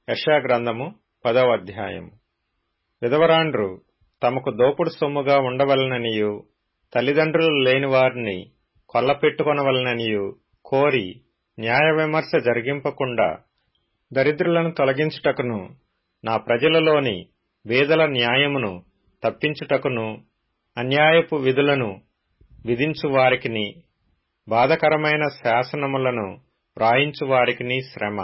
యశాగ్రంథము పదవ అధ్యాయము విధవరాండ్రు తమకు దోపుడు సొమ్ముగా ఉండవలననియు తల్లిదండ్రులు లేని వారిని కొల్లపెట్టుకొనవలననియు కోరి న్యాయ విమర్శ జరిగింపకుండా దరిద్రులను తొలగించుటకును నా ప్రజలలోని వేదల న్యాయమును తప్పించుటకును అన్యాయపు విధులను విధించు వారికిని బాధకరమైన శాసనములను వ్రాయించు వారికిని శ్రమ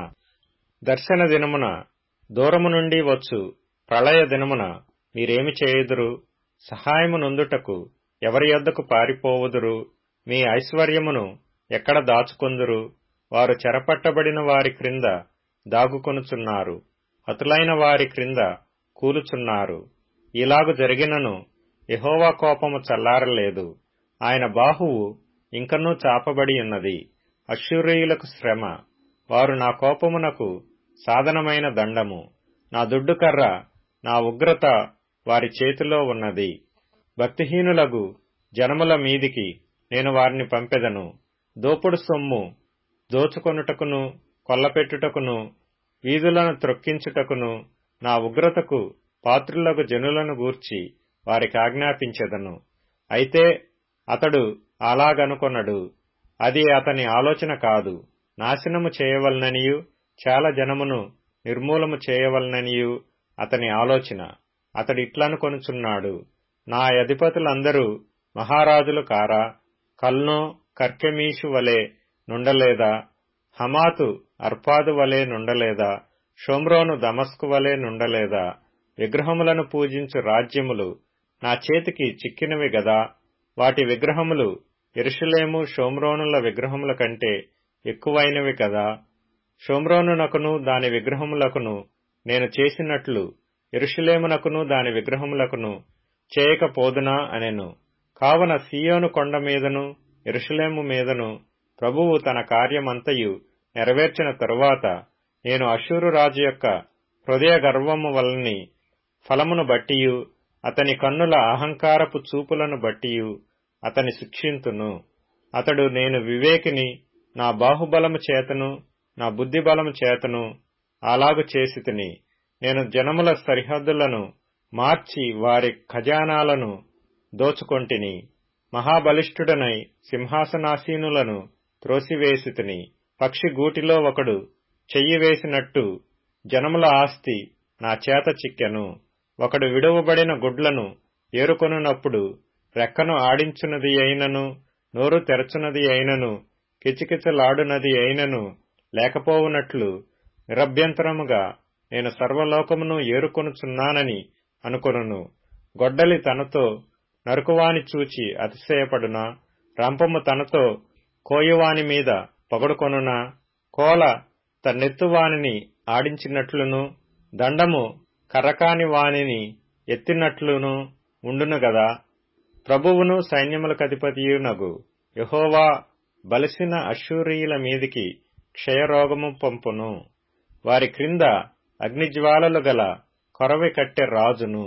దర్శన దినమున దూరము నుండి వచ్చు ప్రళయ దినమున మీరేమి చేయుదురు సహాయము నొందుటకు ఎవరి యొద్దకు పారిపోవుదురు మీ ఐశ్వర్యమును ఎక్కడ దాచుకొందురు వారు చెరపట్టబడిన వారి క్రింద దాగుకొనుచున్నారు హతులైన వారి క్రింద కూలుచున్నారు ఇలాగు జరిగినను యహోవా కోపము చల్లారలేదు ఆయన బాహువు ఇంకనూ చాపబడి ఉన్నది అశ్షూరియులకు శ్రమ వారు నా కోపమునకు సాధనమైన దండము నా దుడ్డుకర్ర నా ఉగ్రత వారి చేతిలో ఉన్నది భక్తిహీనులగు జనముల మీదికి నేను వారిని పంపెదను దోపుడు సొమ్ము దోచుకొనుటకును కొల్లపెట్టుటకును వీధులను త్రొక్కించుటకును నా ఉగ్రతకు పాత్రులకు జనులను గూర్చి వారికి ఆజ్ఞాపించెదను అయితే అతడు అలాగనుకొనడు అది అతని ఆలోచన కాదు నాశనము చేయవలననియు చాలా జనమును నిర్మూలము చేయవలననియు అతని ఆలోచన అతడిట్లనుకొనుచున్నాడు నా అధిపతులందరూ మహారాజులు కారా కల్నో కర్కెమీషు వలె నుండలేదా హమాతు అర్పాదు వలె నుండలేదా షోమ్రోను దమస్కు వలె నుండలేదా విగ్రహములను పూజించు రాజ్యములు నా చేతికి చిక్కినవి గదా వాటి విగ్రహములు ఎరుషులేము షోమ్రోనుల విగ్రహముల కంటే ఎక్కువైనవి కదా షోమ్రోనునకును దాని విగ్రహములకును నేను చేసినట్లు ఎరుషులేమునకును దాని విగ్రహములకును చేయకపోదునా అనెను కావున సియోను కొండ మీదను ఎరుషులేము మీదను ప్రభువు తన కార్యమంతయు నెరవేర్చిన తరువాత నేను అశూరు రాజు యొక్క హృదయ గర్వము వలని ఫలమును బట్టియు అతని కన్నుల అహంకారపు చూపులను బట్టియు అతని శిక్షింతును అతడు నేను వివేకిని నా బాహుబలము చేతను నా బుద్ధిబలము చేతను అలాగు చేసి తిని నేను జనముల సరిహద్దులను మార్చి వారి ఖజానాలను దోచుకొంటిని మహాబలిష్ఠుడనై సింహాసనాసీనులను త్రోసివేసి తిని పక్షి గూటిలో ఒకడు చెయ్యి వేసినట్టు జనముల ఆస్తి నా చేత చిక్కెను ఒకడు విడువబడిన గుడ్లను ఏరుకొనున్నప్పుడు రెక్కను ఆడించున్నది అయినను నోరు తెరచున్నది అయినను కిచకిచలాడునది అయినను లేకపోవునట్లు నిరభ్యంతరముగా నేను సర్వలోకమును ఏరుకొనుచున్నానని అనుకొనును గొడ్డలి తనతో నరుకువాని చూచి అతిశయపడునా రంపము తనతో కోయువాని మీద పొగడుకొనునా కోల తన్నెత్తువానిని ఆడించినట్లును దండము కర్రకాని వానిని ఎత్తినట్లును ఉండును గదా ప్రభువును సైన్యములకధిపతియునగు యహోవా బలిసిన అశూరియుల మీదికి క్షయరోగము పంపును వారి క్రింద అగ్నిజ్వాలలు గల కొరవి కట్టె రాజును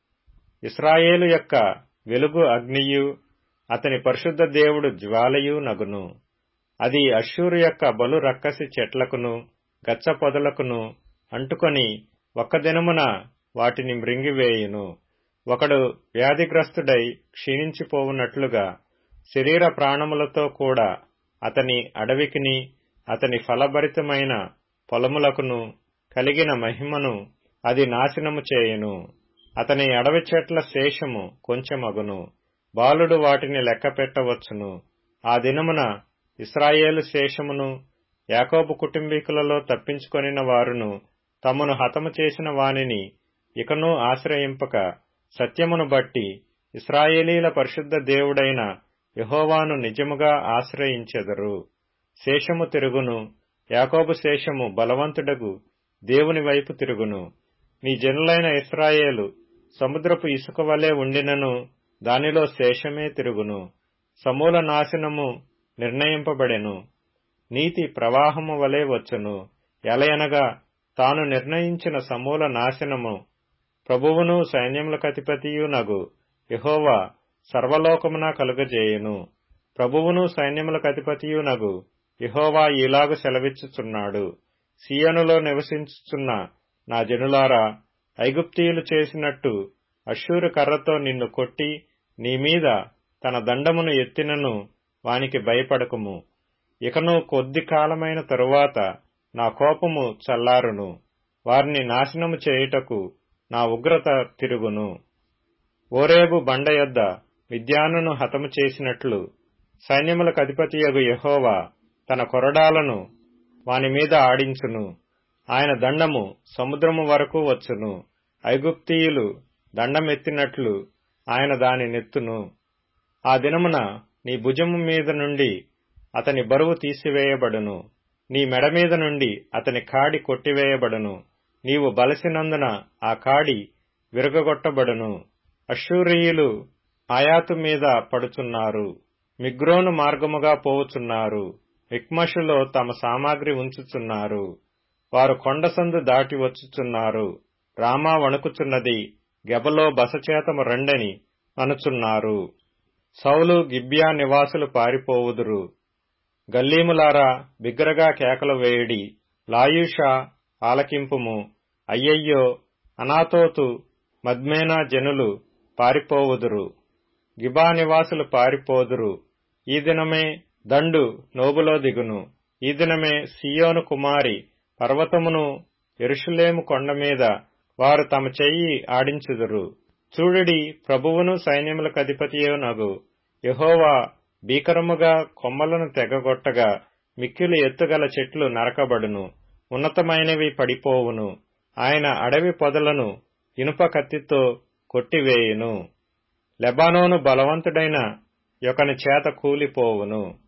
ఇస్రాయేలు యొక్క వెలుగు అగ్నియు అతని పరిశుద్ధ దేవుడు జ్వాలయు నగును అది అశ్షూరు యొక్క బలు రక్కసి చెట్లకును గచ్చ పొదలకును అంటుకొని ఒక్క దినమున వాటిని మృంగివేయును ఒకడు వ్యాధిగ్రస్తుడై క్షీణించిపోవునట్లుగా శరీర ప్రాణములతో కూడా అతని అడవికిని అతని ఫలభరితమైన పొలములకును కలిగిన మహిమను అది నాశనము చేయును అతని అడవి చెట్ల శేషము కొంచెమగును బాలుడు వాటిని లెక్క పెట్టవచ్చును ఆ దినమున ఇస్రాయేలు శేషమును యాకోబు కుటుంబీకులలో తప్పించుకొనిన వారును తమను హతము చేసిన వానిని ఇకనూ ఆశ్రయింపక సత్యమును బట్టి ఇస్రాయేలీల పరిశుద్ధ దేవుడైన యహోవాను నిజముగా ఆశ్రయించెదరు శేషము తిరుగును యాకోబు శేషము బలవంతుడగు దేవుని వైపు తిరుగును నీ జనులైన ఇస్రాయేలు సముద్రపు ఇసుక వలె ఉండినను దానిలో శేషమే తిరుగును సమూల నాశనము నిర్ణయింపబడెను నీతి ప్రవాహము వలె వచ్చును ఎలయనగా తాను నిర్ణయించిన సమూల నాశనము ప్రభువును సైన్యములకధిపతియునగు యహోవా సర్వలోకమున కలుగజేయును ప్రభువును సైన్యములకధిపతియునగు యహోవా ఇలాగు సెలవిచ్చుచున్నాడు సియోనులో నివసించుచున్న నా జనులారా ఐగుప్తీయులు చేసినట్టు అశ్షూరు కర్రతో నిన్ను కొట్టి నీ మీద తన దండమును ఎత్తినను వానికి భయపడకుము ఇకను కొద్ది కాలమైన తరువాత నా కోపము చల్లారును వారిని నాశనము చేయుటకు నా ఉగ్రత తిరుగును ఓరేబు బండ యొద్ద విద్యానును హతము చేసినట్లు సైన్యములకు అధిపతియగు యహోవా తన కొరడాలను వాని మీద ఆడించును ఆయన దండము సముద్రము వరకు వచ్చును ఐగుప్తీయులు దండమెత్తినట్లు ఆయన దాని నెత్తును ఆ దినమున నీ భుజము మీద నుండి అతని బరువు తీసివేయబడును నీ మెడ మీద నుండి అతని కాడి కొట్టివేయబడును నీవు బలసినందున ఆ కాడి విరగగొట్టబడును అశ్షూరియులు ఆయాతు మీద పడుచున్నారు మిగ్రోను మార్గముగా పోవుచున్నారు మిక్మషులో తమ సామాగ్రి ఉంచుచున్నారు వారు కొండసందు దాటి వచ్చుచున్నారు రామా వణుకుచున్నది గెబలో బసచేతము రెండని అనుచున్నారు సౌలు గిబ్యా నివాసులు పారిపోవుదురు గల్లీములారా బిగ్గరగా కేకలు వేయుడి లాయుషా ఆలకింపుము అయ్యయ్యో అనాతోతు మద్మేనా జనులు పారిపోవుదురు గిబా నివాసులు పారిపోదురు ఈ దినమే దండు నోబులో దిగును ఈ దినమే సియోను కుమారి పర్వతమును ఎరుషులేము కొండ మీద వారు తమ చెయ్యి ఆడించుదురు చూడుడి ప్రభువును సైన్యములకు అధిపతియేనగు యహోవా భీకరముగా కొమ్మలను తెగగొట్టగా మిక్కిలి ఎత్తుగల చెట్లు నరకబడును ఉన్నతమైనవి పడిపోవును ఆయన అడవి పొదలను ఇనుప కత్తితో కొట్టివేయును లెబానోను బలవంతుడైన యొకని చేత కూలిపోవును